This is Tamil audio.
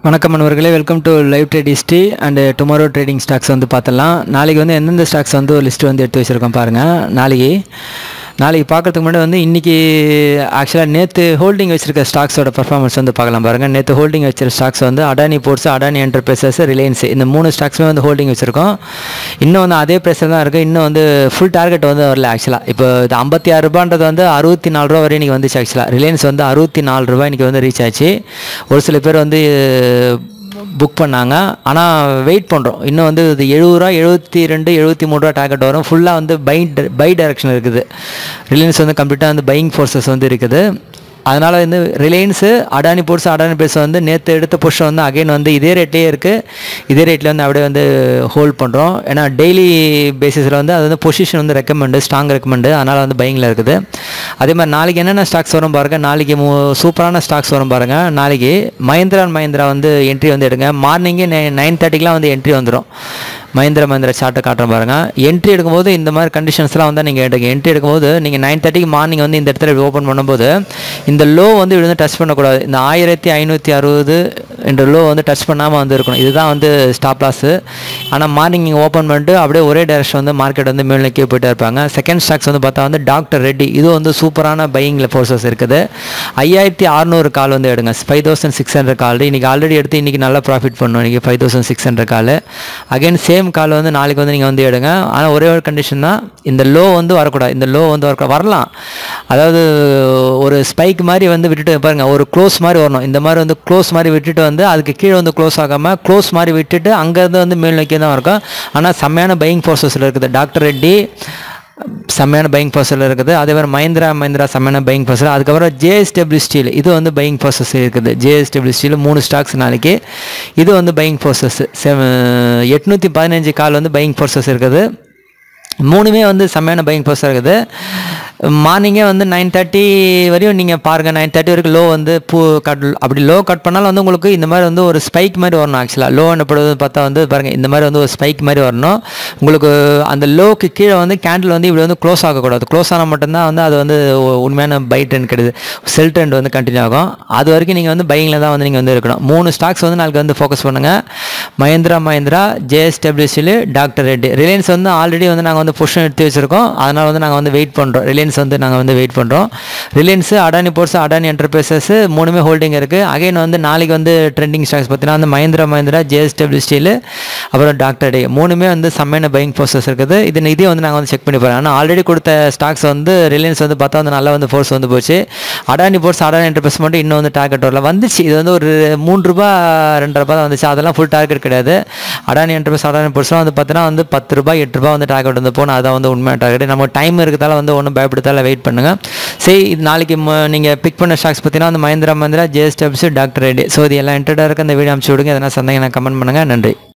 வணக்கம் நண்பர்களே welcome to live trade history and tomorrow trading stocks வந்து பார்த்துடலாம் நாளைக்கு வந்து எந்தெந்த ஸ்டாக்ஸ் வந்து ஒரு லிஸ்ட் வந்து எடுத்து வச்சுருக்கோம் பாருங்கள் நாளைக்கு நாளைக்கு பார்க்கறதுக்கு முன்னாடி வந்து இன்றைக்கி ஆக்சுவலாக நேற்று ஹோல்டிங் வச்சிருக்க ஸ்டாக்ஸோட பர்ஃபார்மன்ஸ் வந்து பார்க்கலாம் பாருங்கள் நேற்று ஹோல்டிங் வச்சிருக்க ஸ்டாக்ஸ் வந்து Adani ports Adani enterprises Reliance இந்த மூணு ஸ்டாக்ஸுமே வந்து ஹோல்டிங் வச்சுருக்கோம் இன்னும் வந்து அதே ப்ரைஸில் தான் இருக்குது இன்னும் வந்து ஃபுல் டார்கெட் வந்து வரல ஆக்சுவலாக இப்போ இது ஐம்பத்தி ஆறு ரூபான்றது வந்து அறுபத்தி நாலு ரூபா வரை இன்றைக்கி வந்துச்சு ஆக்சுவலாக ரிலையன்ஸ் வந்து அறுபத்தி நாலு ரூபாய் இன்றைக்கி வந்து ரீச் ஆச்சு ஒரு சில பேர் வந்து புக் பண்ணாங்க ஆனால் வெயிட் பண்ணுறோம் இன்னும் வந்து இது எழுபது ரூபா எழுபத்தி ரெண்டு எழுபத்தி மூணு ரூபா டார்கெட் வரும் ஃபுல்லாக வந்து பை பை டைரக்ஷன் இருக்குது ரிலையன்ஸ் வந்து கம்ப்ளீட்டாக வந்து பையிங் ஃபோர்ஸஸ் வந்து இருக்குது அதனால் வந்து Reliance Adani ports Adani base வந்து நேற்று எடுத்த பொசிஷன் வந்து அகைன் வந்து இதே ரேட்லேயே இருக்குது இதே ரேட்டில் வந்து அப்படியே வந்து ஹோல்ட் பண்ணுறோம் ஏன்னா டெய்லி பேசிஸில் வந்து அது வந்து பொசிஷன் வந்து ரெக்கமெண்டு ஸ்ட்ராங் ரெக்கமெண்டு அதனால் வந்து பையிங்கில் இருக்குது அதே மாதிரி நாளைக்கு என்னென்ன ஸ்டாக்ஸ் வரும் பாருங்கள் நாளைக்கு மூ சூப்பரான ஸ்டாக்ஸ் வரும் பாருங்கள் நாளைக்கு மஹிந்திரா அண்ட் மஹிந்திரா வந்து என்ட்ரி வந்து எடுங்க மார்னிங்கே நை நைன் தேர்ட்டிக்கெலாம் வந்து என்ட்ரி வந்துடும் மஹிந்திரா மஹிந்திரா சார்ட்டை காட்டுறேன் பாருங்கள் என்ட்ரி எடுக்கும்போது இந்த மாதிரி கண்டிஷன்ஸ்லாம் வந்து நீங்கள் எடுங்க என்ட்ரி எடுக்கும்போது நீங்கள் நைன் தேர்ட்டிக்கு மார்னிங் வந்து இந்த இடத்துல ஓப்பன் பண்ணும்போது இந்த லோ வந்து விழுந்து டச் பண்ணக்கூடாது இந்த ஆயிரத்தி ஐநூற்றி அறுபது என்ற லோ வந்து டச் பண்ணாமல் வந்து இருக்கணும் இதுதான் வந்து ஸ்டாப் லாஸு ஆனால் மார்னிங் நீங்கள் ஓப்பன் பண்ணிட்டு அப்படியே ஒரே டேரக்ஷன் வந்து மார்க்கெட் வந்து மேல் நோக்கி போயிட்டே இருப்பாங்க செகண்ட் ஸ்டாக்ஸ் வந்து பார்த்தா வந்து டாக்டர் ரெட்டி இது வந்து சூப்பரான பையிங்கில் ஃபோர்ஸஸ் இருக்குது ஐயாயிரத்தி அறநூறு கால் வந்து எடுங்க five thousand six hundred call இன்றைக்கி ஆல்ரெடி எடுத்து இன்றைக்கி நல்லா ப்ராஃபிட் பண்ணும் இன்றைக்கி five thousand six hundred call again same call வந்து நாளைக்கு வந்து நீங்கள் வந்து எடுங்க ஆனால் ஒரே ஒரு கண்டிஷன் தான் இந்த லோ வந்து வரக்கூடாது இந்த லோ வந்து வரக்கூடாது வரலாம் அதாவது ஒரு ஸ்பைக் மாதிரி வந்து விட்டுட்டு பாருங்கள் ஒரு க்ளோஸ் மாதிரி வரணும் இந்த மாதிரி வந்து க்ளோஸ் மாதிரி விட்டுட்டு வந்து அதுக்கு கீழே வந்து க்ளோஸ் ஆகாமல் க்ளோஸ் மாதிரி விட்டுட்டு அங்கேருந்து வந்து மேல் நோக்கி தான் இருக்கும் ஆனால் செம்மையான பையிங் ஃபோர்ஸஸில் இருக்குது டாக்டர் ரெட்டி செம்மையான பையிங் ஃபோர்ஸில் இருக்குது அதே மாதிரி மஹிந்திரா மஹிந்திரா செம்மையான பையிங் ஃபோர்ஸில் அதுக்கப்புறம் ஜேஎஸ்டபிள்யூ ஸ்டீல் இது வந்து பையிங் ஃபோர்ஸஸ் இருக்குது ஜேஎஸ்டபிள்யூ ஸ்டீல் மூணு ஸ்டாக்ஸ் நாளைக்கு இது வந்து பையிங் ஃபோர்ஸஸ் எட்நூற்றி பதினஞ்சு கால் வந்து பையிங் ஃபோர்ஸஸ் இருக்குது மூணுமே வந்து செம்மையான பையிங் ஃபோர்ஸாக இருக்குது மார்னிங்கே வந்து நைன் தேர்ட்டி வரையும் நீங்கள் பாருங்கள் நைன் தேர்ட்டி வரைக்கும் லோ வந்து பூ கட் அப்படி லோ கட் பண்ணாலும் வந்து உங்களுக்கு இந்த மாதிரி வந்து ஒரு ஸ்பைக் மாதிரி வரணும் ஆக்சுவலாக லோ என்னப்படுவது பார்த்தா வந்து பாருங்கள் இந்த மாதிரி வந்து ஒரு ஸ்பைக் மாதிரி வரணும் உங்களுக்கு அந்த லோக்கு கீழே வந்து கேண்டில் வந்து இப்படி வந்து க்ளோஸ் ஆகக்கூடாது க்ளோஸ் ஆனால் மட்டும்தான் வந்து அது வந்து உண்மையான பை ட்ரெண்ட் கிடையாது செல் ட்ரெண்ட் வந்து கண்டினியூ ஆகும் அது வரைக்கும் நீங்கள் வந்து பையிங்கில் தான் வந்து நீங்கள் வந்து இருக்கணும் மூணு ஸ்டாக்ஸ் வந்து நாளைக்கு வந்து ஃபோக்கஸ் பண்ணுங்கள் மஹிந்திரா மஹிந்திரா ஜேஎஸ்டபிள்யூசியில் டாக்டர் ரெட்டி ரிலையன்ஸ் வந்து ஆல்ரெடி வந்து நாங்கள் வந்து பொசிஷன் எடுத்து வச்சுருக்கோம் அதனால் வந்து நாங்கள் வந்து வெயிட் பண்ணுறோம் ரிலையன்ஸ் வந்து நாங்கள் வந்து வெயிட் பண்ணுறோம் Reliance Adani ports Adani enterprises மூணுமே ஹோல்டிங் இருக்குது அகைன் வந்து நாளைக்கு வந்து ட்ரெண்டிங் ஸ்டாக்ஸ் பார்த்தீங்கன்னா வந்து மஹிந்திரா மஹிந்திரா ஜேஎஸ்டபிள்யூ ஸ்டீல் அப்புறம் டாக்டர் டே மூணுமே வந்து செம்மையான பையிங் ஃபோர்ஸஸ் இருக்குது இது இதையும் வந்து நாங்கள் வந்து செக் பண்ணி போகிறோம் ஆனால் ஆல்ரெடி கொடுத்த ஸ்டாக்ஸ் வந்து ரிலையன்ஸ் வந்து பார்த்தா வந்து நல்லா வந்து ஃபோர்ஸ் வந்து போச்சு அடானி போர்ட்ஸ் அடானி என்டர்பிரைஸ் மட்டும் இன்னும் வந்து டார்கெட் வரல வந்துச்சு இது வந்து ஒரு மூணு ரூபா ரெண்டு ரூபா தான் வந்துச்சு அதெல்லாம் ஃபுல் டார்கெட் கிடையாது அடானி என்டர்பிரைஸ் அடானி போர்ட்ஸ்லாம் வந்து பார்த்தீங்கன்னா வந்து பத்து ரூபாய் எட்டு ரூபா வந்து டார்கெட் வந்து போனால் அதான் வந்து உண்மையான டார்கெட் நம்ம டைம் இருக்கிறதால வந்து ஒன்றும் பயப்படுத்தால வெயிட் பண்ணுங்கள் சரி இது நாளைக்கு நீங்கள் பிக் பண்ண ஸ்டாக்ஸ் பார்த்தீங்கன்னா வந்து Mahindra Mahindra JSW doctor Reddy so இது எல்லாம் இன்டர்டாக இருக்க இந்த வீடியோ அனுப்பிச்சு விடுங்க எதனா சந்தேகம் கமெண்ட் பண்ணுங்கள் நன்றி